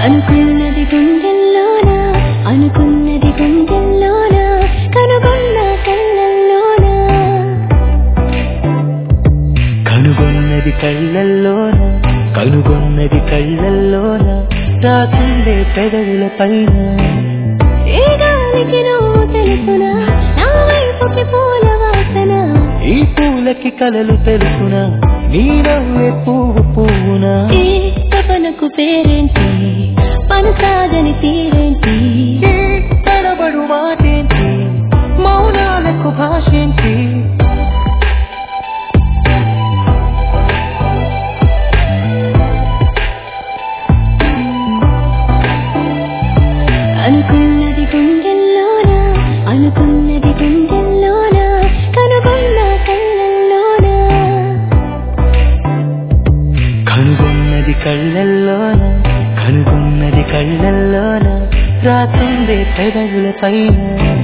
అనుకున్నది గుండెల్లోన అనుకున్నది గుండెల్లోన కనుగొన్న కళ్ళల్లోన కనుగొన్నది కళ్ళల్లోన కనుగొన్నది కళ్ళల్లోన రాకుండే పెదవుల పైన ఏ గాలికి నువ్వు తెలుసునా నా వైపుకి పూల వాసన ఈ పూలకి కలలు తెలుసునా నీ నవ్వే పువ్వు పువ్వునా ఏ తపనకు పేరేంటి పనసాగని తీరేంటి ఈ తడబడు మాటేంటి మౌనాలకు భాషేంటి అనుకున్నది గుండెల్లోన అనుకున్నది గుండెల్లోన కనుగొన్న కళ్ళల్లోన కనుగొన్నది కళ్ళల్లోన కనుగొన్నది కళ్ళల్లోన రాకుండే పెదవుల పైన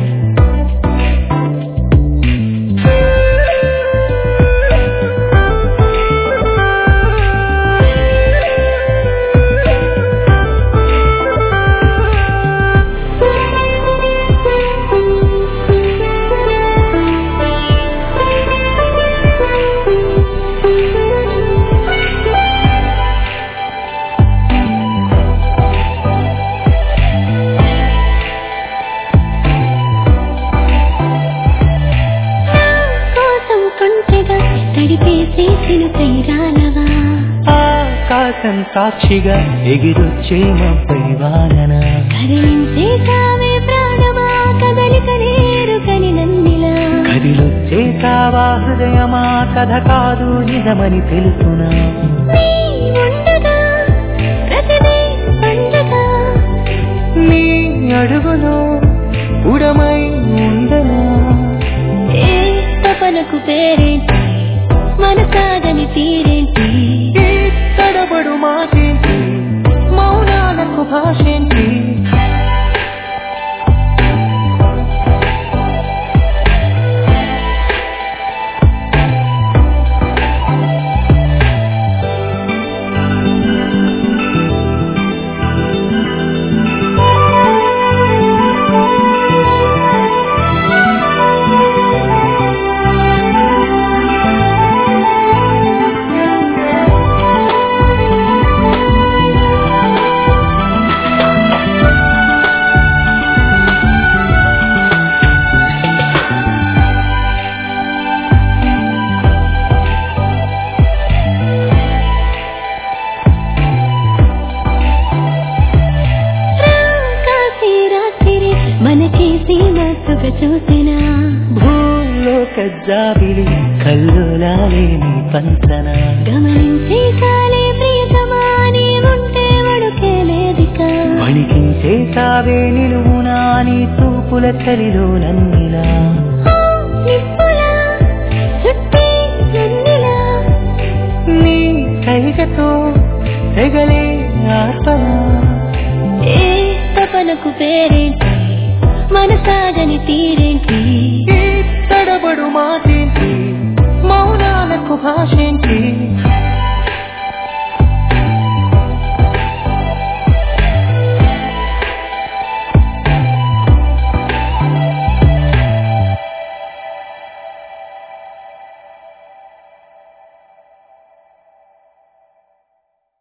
కోసం కొంచెగా తడిపేసే చినుకై రానవా ఆకాశం సాక్షిగా ఎగిరొచ్చే మబ్బై వానన కదిలించే కావే ప్రాణమా కదలిక నేరుకని నన్నిలా కదిలొచ్చే కావా హృదయమా కథ కాదు నిజమని తెలుసునా నీ ఉండగా ప్రతిదీ పండగ నీ అడుగులో ఉడమై ఉండనా ఏ తపనకు పేరేంటి మనసాగని తీరేంటి ఈ తడబడు మాటేంటి మౌనాలకు భాషేంటి కాశీ రాత్రి మనకేసి మత్తుగా చూసినా భూలోక జాబిలి కల్లోలాలే నీ పంచన గమనించే కాలే ప్రియతమా నీ ఉంటే వడుకే లేదిక వణికించే కావే నిలువునా నీ చూపుల చలిలో నన్నిలా నిప్పులా చుట్టి నన్నిలా నీ కైగతో తెగలే ఆత్మన ఏ తపనకు పేరేంటి మనసాగని తీరేంటి